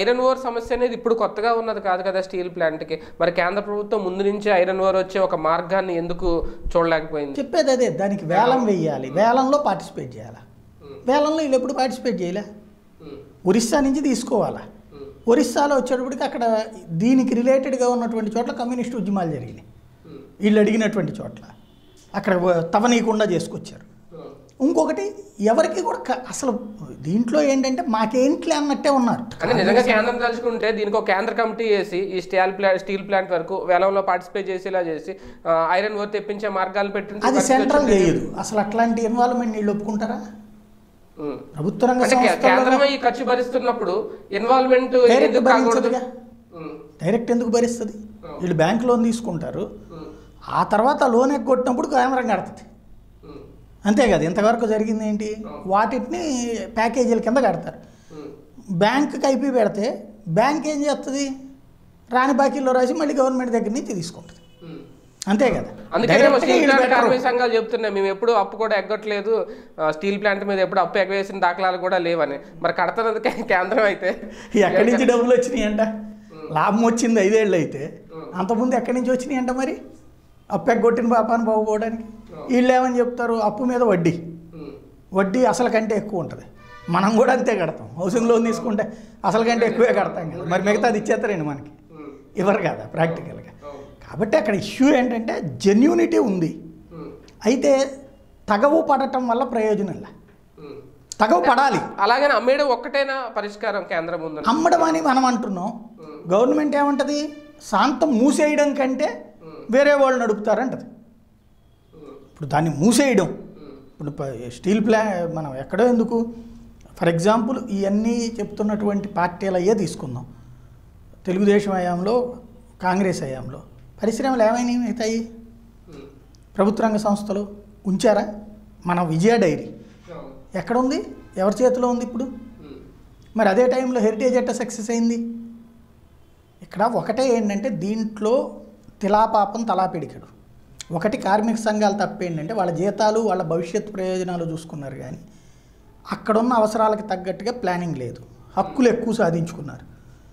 Iron ore సమస్య అనేది ఇప్పుడు కొత్తగా ఉన్నది కాదు కదా స్టీల్ ప్లాంట్కి మరి కేంద్ర ప్రభుత్వం ముందు నుంచి ఐరన్ ఓర్ వచ్చే ఒక మార్గాన్ని ఎందుకు చూడలేకపోయింది చెప్పేది అదే దానికి వేలం వేయాలి వేలంలో పార్టిసిపేట్ చేయాలి వేలంలో వీళ్ళు ఎప్పుడు పార్టిసిపేట్ చేయలే ఉమ్, ఒరిస్సా నుంచి తీసుకోవాలా ఉమ్, ఒరిస్సాలో వచ్చేటప్పటికి అక్కడ దీనికి రిలేటెడ్గా ఉన్నటువంటి చోట్ల కమ్యూనిస్ట్ ఉద్యమాలు జరిగినాయి ఉమ్, వీళ్ళు అడిగినటువంటి చోట్ల అక్కడ తవనీయకుండా చేసుకొచ్చారు ఉమ్. ఇంకొకటి ఎవరికి కూడా క- అసలు దీంట్లో ఏంటంటే మాకేంట్లే అన్నట్టే ఉన్నారు అంటే నిజంగా కేంద్రం తలుచుకుంటే దీనికి ఒక కేంద్ర కమిటీ వేసి ఈ స్టీల్ ప్లాంట్ స్టీల్ ప్లాంట్ వరకు వేలంలో పార్టిసిపేట్ చేసేలా చేసి ఆ, ఐరన్ ఓర్ తెప్పించే మార్గాలు పెట్టి అది సెంట్రల్ చేయదు అసలు అట్లాంటి ఇన్వాల్వ్మెంట్ వీళ్ళు ఒప్పుకుంటారా ప్రభుత్వ రంగ అంటే కే- సంస్థల్లో కేంద్రమే ఈ ఖర్చు భరిస్తున్నప్పుడు ఇన్వాల్వ్మెంట్ డైరెక్ట్ ఎందుకు కాకూడదు భరించదుగా ఉమ్, డైరెక్ట్ ఎందుకు భరిస్తుంది వీళ్ళు బ్యాంక్ లోన్ తీసుకుంటారు ఉమ్, ఆ తర్వాత లోన్ ఎగ్గొట్టినప్పుడు కేంద్రం కడుతుంది ఉమ్, అంతే కదా ఇంతవరకు జరిగింది ఏంటి వాటిని ప్యాకేజీల కింద కడతారు ఉమ్. బ్యాంకుకి ఐపీ పెడితే బ్యాంక్ ఏం చేస్తుంది రాని బాకీలో రాసి మళ్ళీ గవర్నమెంట్ దగ్గర నుంచి తీసుకుంటుంది ఉమ్. అంతే కదా అందుకనే Direct గా స్టీల్ వీళ్ళు ప్లాంట్ పెట్టరు. కార్మిక సంఘాలు చెప్తున్నాయి మేము ఎప్పుడు అప్పు కూడా ఎగ్గట్లేదు ఆ, స్టీల్ ప్లాంట్ మీద ఎప్పుడు అప్పు ఎగవేసిన దాఖలాలు కూడా లేవని మరి కడతన్నది కే- కేంద్రం అయితే ఎక్కడి నుంచి డబ్బులు వచ్చినాయి అంట లాభం వచ్చింది ఐదేళ్ళు అయితే అంతకుముందు ఎక్కడి నుంచి వచ్చినాయి అంట మరి అప్పు ఎగ్గొట్టిన పాపాన్ని బాగుపోవడానికి వీళ్ళు ఏమని చెప్తారు అప్పు మీద వడ్డీ ఉమ్, వడ్డీ అసలు కంటే ఎక్కువ ఉంటుంది మనం కూడా అంతే కడతాం హౌసింగ్ లోన్ తీసుకుంటే అసలు కంటే ఎక్కువే కడతాం కదా మరి మిగతాది ఇచ్చేస్తారండి మనకి ఉమ్, ఇవ్వరు కదా ప్రాక్టికల్గా అవును, కాబట్టి అక్కడ ఇష్యూ ఏంటంటే జెన్యూనిటీ ఉంది ఉమ్, అయితే తగవు పడటం వల్ల ప్రయోజనం లే ఉమ్. తగవు పడాలి అలాగని అమ్మేయడం ఒక్కటేనా పరిష్కారం కేంద్రం ముందు అమ్మడం అని మనం అంటున్నాం గవర్నమెంట్ ఏమంటది శాంతం మూసేయడం కంటే వేరే వాళ్ళు నడుపుతారంటది ఇప్పుడు దాన్ని మూసేయడం ఇప్పుడు ప- స్టీల్ ప్లా మనం ఎక్కడో ఎందుకు ఫర్ ఎగ్జాంపుల్ ఇవన్నీ చెప్తున్నటువంటి పార్టీలు అయ్యే తీసుకుందాం తెలుగుదేశం హయాంలో కాంగ్రెస్ హయాంలో పరిశ్రమలు ఏమైనాయి మిగతాయి ప్రభుత్వ రంగ సంస్థలు ఉంచారా మన విజయ డైరీ ఎక్కడుంది ఎవరి చేతిలో ఉంది ఇప్పుడు మరి అదే టైంలో హెరిటేజ్ ఎట్ట సక్సెస్ అయింది ఇక్కడ ఒకటే ఏంటంటే దీంట్లో తిలాపాపం తలాపిడికడు ఒకటి కార్మిక సంఘాలు తప్పేంటంటే వాళ్ళ జీతాలు వాళ్ళ భవిష్యత్ ప్రయోజనాలు చూసుకున్నారు కానీ అక్కడున్న అవసరాలకు తగ్గట్టుగా ప్లానింగ్ లేదు హక్కులు ఎక్కువ సాధించుకున్నారు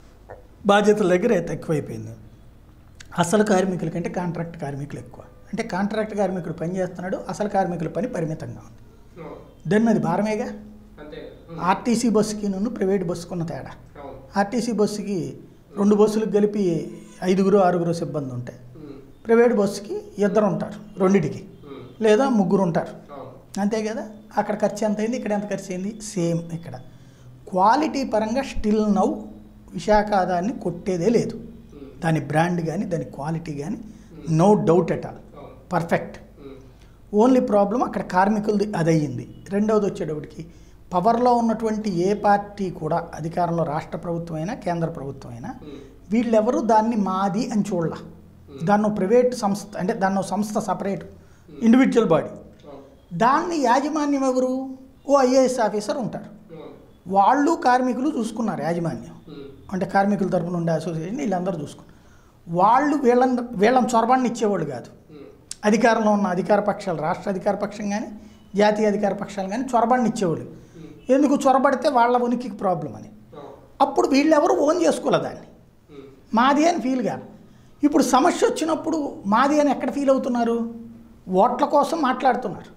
బాధ్యతల దగ్గర ఎక్కువైపోయింది అసలు కార్మికుల కంటే కాంట్రాక్ట్ కార్మికులు ఎక్కువ అంటే కాంట్రాక్ట్ కార్మికుడు పని చేస్తున్నాడు అసలు కార్మికుల పని పరిమితంగా ఉంది దెన్ అది భారమేగా అంతే ఆర్టీసీ బస్సుకి నన్ను ప్రైవేట్ బస్సుకున్న తేడా అవును ఆర్టీసీ బస్సుకి రెండు బస్సులకు కలిపి ఐదుగురు ఆరుగురు సిబ్బంది ఉంటాయి ప్రైవేట్ బస్సుకి ఇద్దరు ఉంటారు రెండిటికి లేదా ముగ్గురు ఉంటారు అవును అంతే కదా అక్కడ ఖర్చు ఎంత అయింది ఇక్కడ ఎంత ఖర్చు అయింది సేమ్ ఇక్కడ క్వాలిటీ పరంగా స్టిల్ నౌ విశాఖ దాన్ని కొట్టేదే లేదు దాని బ్రాండ్ కానీ దాని క్వాలిటీ కానీ no doubt at all perfect only problem అక్కడ కార్మికులది అది అయ్యింది రెండవది వచ్చేటప్పటికి పవర్లో ఉన్నటువంటి ఏ పార్టీ కూడా అధికారంలో రాష్ట్ర ప్రభుత్వం అయినా కేంద్ర ప్రభుత్వం అయినా వీళ్ళెవరూ దాన్ని మాది అని చూడాల దాన్ని ప్రైవేట్ సంస్థ అంటే దాన్ని సంస్థ సపరేట్ ఇండివిజువల్ బాడీ దాన్ని యాజమాన్యం ఎవరు ఓ ఐఏఎస్ ఆఫీసర్ ఉంటారు వాళ్ళు కార్మికులు చూసుకున్నారు యాజమాన్యం అంటే కార్మికుల తరపున ఉండే అసోసియేషన్ వీళ్ళందరూ చూసుకున్నారు వాళ్ళు వీళ్ళని వీళ్ళని చొరబాన్ని ఇచ్చేవాళ్ళు కాదు అధికారంలో ఉన్న అధికార పక్షాలు రాష్ట్ర అధికార పక్షం కానీ జాతీయ అధికార పక్షాలు కానీ చొరబడిని ఇచ్చేవాళ్ళు ఎందుకు చొరబడితే వాళ్ళ ఉనికికి ప్రాబ్లం అని అప్పుడు వీళ్ళెవరు ఓన్ చేసుకోలే దాన్ని మాది అని ఫీల్ కాదు ఇప్పుడు సమస్య వచ్చినప్పుడు మాది అని ఎక్కడ ఫీల్ అవుతున్నారు ఓట్ల కోసం మాట్లాడుతున్నారు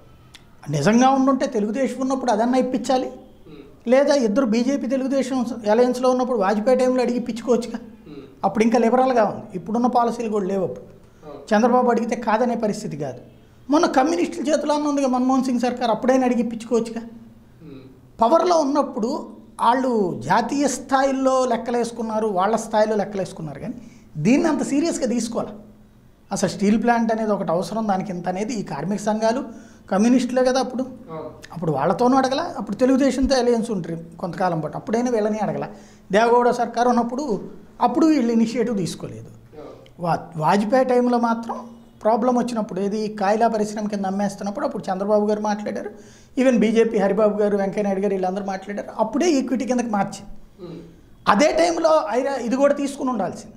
నిజంగా ఉండుంటే తెలుగుదేశం ఉన్నప్పుడు అదన్నా ఇప్పించాలి లేదా ఇద్దరు బీజేపీ తెలుగుదేశం అలయన్స్లో ఉన్నప్పుడు వాజ్పేయి టైంలో అడిగి ఇప్పించుకోవచ్చుగా అప్పుడు ఇంకా లిబరల్గా ఉంది ఇప్పుడున్న పాలసీలు కూడా లేవు అప్పుడు చంద్రబాబు అడిగితే కాదనే పరిస్థితి కాదు మొన్న కమ్యూనిస్టుల చేతిలో ఉందిగా మన్మోహన్ సింగ్ సర్కార్ అప్పుడైనా అడిగి ఇప్పించుకోవచ్చుగా పవర్లో ఉన్నప్పుడు వాళ్ళు జాతీయ స్థాయిలో లెక్కలేసుకున్నారు వాళ్ళ స్థాయిలో లెక్కలేసుకున్నారు కానీ దీన్ని అంత సీరియస్గా తీసుకోవాలి అసలు స్టీల్ ప్లాంట్ అనేది ఒకటి అవసరం దానికి ఇంత అనేది ఈ కార్మిక సంఘాలు కమ్యూనిస్టులే కదా అప్పుడు అప్పుడు వాళ్ళతోనూ అడగల అప్పుడు తెలుగుదేశంతో అలయన్స్ ఉంటుంది కొంతకాలం పాటు అప్పుడైనా వీళ్ళని అడగల దేవగౌడ సర్కారు ఉన్నప్పుడు అప్పుడు వీళ్ళు ఇనిషియేటివ్ తీసుకోలేదు వా వాజ్పేయి టైంలో మాత్రం ప్రాబ్లం వచ్చినప్పుడు ఏది కాయలా పరిశ్రమ కింద అమ్మేస్తున్నప్పుడు అప్పుడు చంద్రబాబు గారు మాట్లాడారు ఈవెన్ బీజేపీ హరిబాబు గారు వెంకయ్యనాయుడు గారు వీళ్ళందరూ మాట్లాడారు అప్పుడే ఈక్విటీ కిందకి మార్చింది అదే టైంలో ఐరా ఇది కూడా తీసుకుని ఉండాల్సింది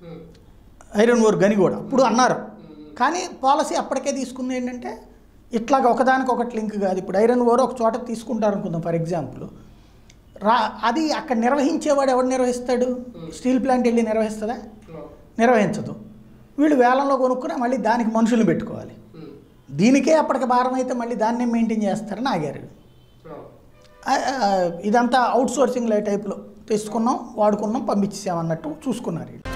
ఐరన్ ఓర్ గని కూడా అప్పుడు అన్నారు కానీ పాలసీ అప్పటికే తీసుకుంది ఏంటంటే ఇట్లాగ ఒకదానికి ఒకటి లింక్ కాదు ఇప్పుడు ఐరన్ ఓర్ ఒక చోట తీసుకుంటారు అనుకుందాం ఫర్ ఎగ్జాంపుల్ రా అది అక్కడ నిర్వహించేవాడు ఎవడు నిర్వహిస్తాడు స్టీల్ ప్లాంట్ వెళ్ళి నిర్వహిస్తుందా నిర్వహించదు వీళ్ళు వేలంలో కొనుక్కుని మళ్ళీ దానికి మనుషులను పెట్టుకోవాలి దీనికే అప్పటికి భారం అయితే మళ్ళీ దాన్నే మెయింటైన్ చేస్తారని ఆగారు ఆ, ఆ, ఇదంతా అవుట్ సోర్సింగ్ టైప్లో తీసుకున్నాం వాడుకున్నాం పంపించేసాం అన్నట్టు చూసుకున్నారు వీళ్ళు.